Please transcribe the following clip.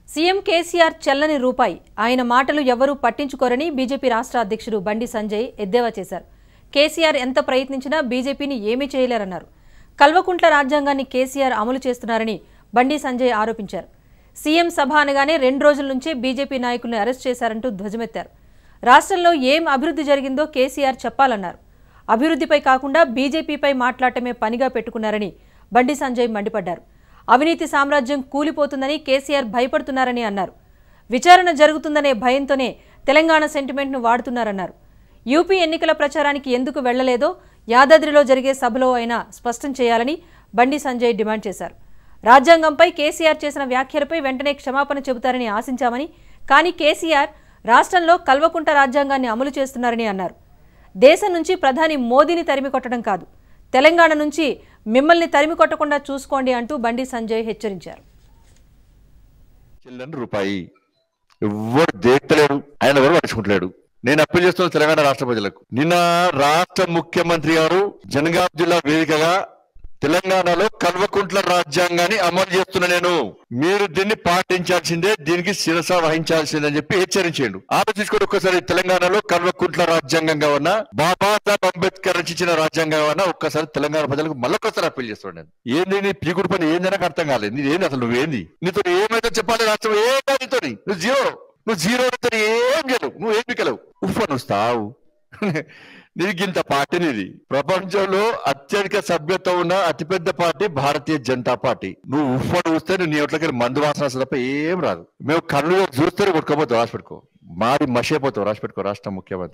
CM KCR చెల్లని రూపాయి ఆయన మాటలు ఎవరూ పట్టించుకోరని బీజేపీ రాష్ట్ర అధ్యక్షుడు బండి సంజయ్ ఎద్దేవా చేశారు కేసీఆర్ ఎంత ప్రయత్నించినా బీజేపీని ఏమీ చేయలేరన్నారు కల్వకుంట్ల రాజ్యాంగాన్ని కేసీఆర్ అమలు చేస్తున్నారని బండి సంజయ్ ఆరోపించారు సీఎం సభ అనగానే రెండు రోజుల నుంచే బీజేపీ నాయకుల్ని అరెస్ట్ చేశారంటూ ధ్వజమెత్తారు రాష్ట్రంలో ఏం అభివృద్ధి జరిగిందో కేసీఆర్ చెప్పాలన్నారు అభివృద్ధిపై కాకుండా బీజేపీపై మాట్లాడటమే పనిగా పెట్టుకున్నారని బండి సంజయ్ మండిపడ్డారు అవినీతి సామ్రాజ్యం కూలిపోతుందని కేసీఆర్ భయపడుతున్నారని అన్నారు విచారణ జరుగుతుందనే భయంతోనే తెలంగాణ సెంటిమెంట్ను వాడుతున్నారన్నారు యూపీ ఎన్నికల ప్రచారానికి ఎందుకు వెళ్లలేదో యాదాద్రిలో జరిగే సభలో అయినా స్పష్టం చేయాలని బండి సంజయ్ డిమాండ్ చేశారు రాజ్యాంగంపై కేసీఆర్ చేసిన వ్యాఖ్యలపై వెంటనే క్షమాపణ చెబుతారని ఆశించామని కానీ కేసీఆర్ రాష్ట్రంలో కల్వకుంట రాజ్యాంగాన్ని అమలు చేస్తున్నారని అన్నారు దేశం నుంచి ప్రధాని మోదీని తరిమి కొట్టడం కాదు తెలంగాణ నుంచి మిమ్మల్ని తరిమి కొట్టకుండా చూసుకోండి అంటూ బండి సంజయ్ హెచ్చరించారు చెల్లని రూపాయి ఎవ్వరు దేత్తలేడు ఆయన ఎవరు పట్టించుకుంటలేడు నేను అప్పీల్ చేస్తున్న తెలంగాణ రాష్ట్ర ప్రజలకు నిన్న రాష్ట్ర ముఖ్యమంత్రి గారు జనగాం జిల్లా వేదికగా తెలంగాణలో కల్వకుంట్ల రాజ్యాంగాన్ని అమలు చేస్తున్న నేను మీరు దీన్ని పాటించాల్సిందే దీనికి శిరస వహించాల్సిందని చెప్పి హెచ్చరించాడు ఆలోచించుకోండి ఒక్కసారి తెలంగాణలో కల్వకుంట్ల రాజ్యాంగంగా ఉన్న బాబాసాహెబ్ అంబేద్కర్ రచించిన రాజ్యాంగంగా ఉన్న ఒక్కసారి తెలంగాణ ప్రజలకు మళ్ళొక్కసారి అప్పీల్ చేస్తున్నాను నేను ఏంది నీ పీకుడు పని ఏంది నాకు అర్థం కాలేదు నీ ఏంది అసలు నువ్వేంది నీతో ఏమైతే చెప్పాలి రాష్ట్రం ఏ నీతో నువ్వు జీరో నువ్వు జీరో నీతో ఏం చేయలేవు నువ్వు ఏం మిగలవు ఉఫ్ అని వస్తావు నీకు ఇంత పార్టీ నీది ప్రపంచంలో అత్యధిక సభ్యత ఉన్న అతిపెద్ద పార్టీ భారతీయ జనతా పార్టీ నువ్వు ఉఫ్ అని చూస్తే నువ్వు నీ ఒట్లకి మందు వాసన వస్తుంది తప్ప ఏం రాదు మేము కళ్ళు చూస్తే కొట్టుకోపోతావు రాసి పెట్టుకో మాది మషైపోతావు రాసి పెట్టుకో రాష్ట్ర ముఖ్యమంత్రి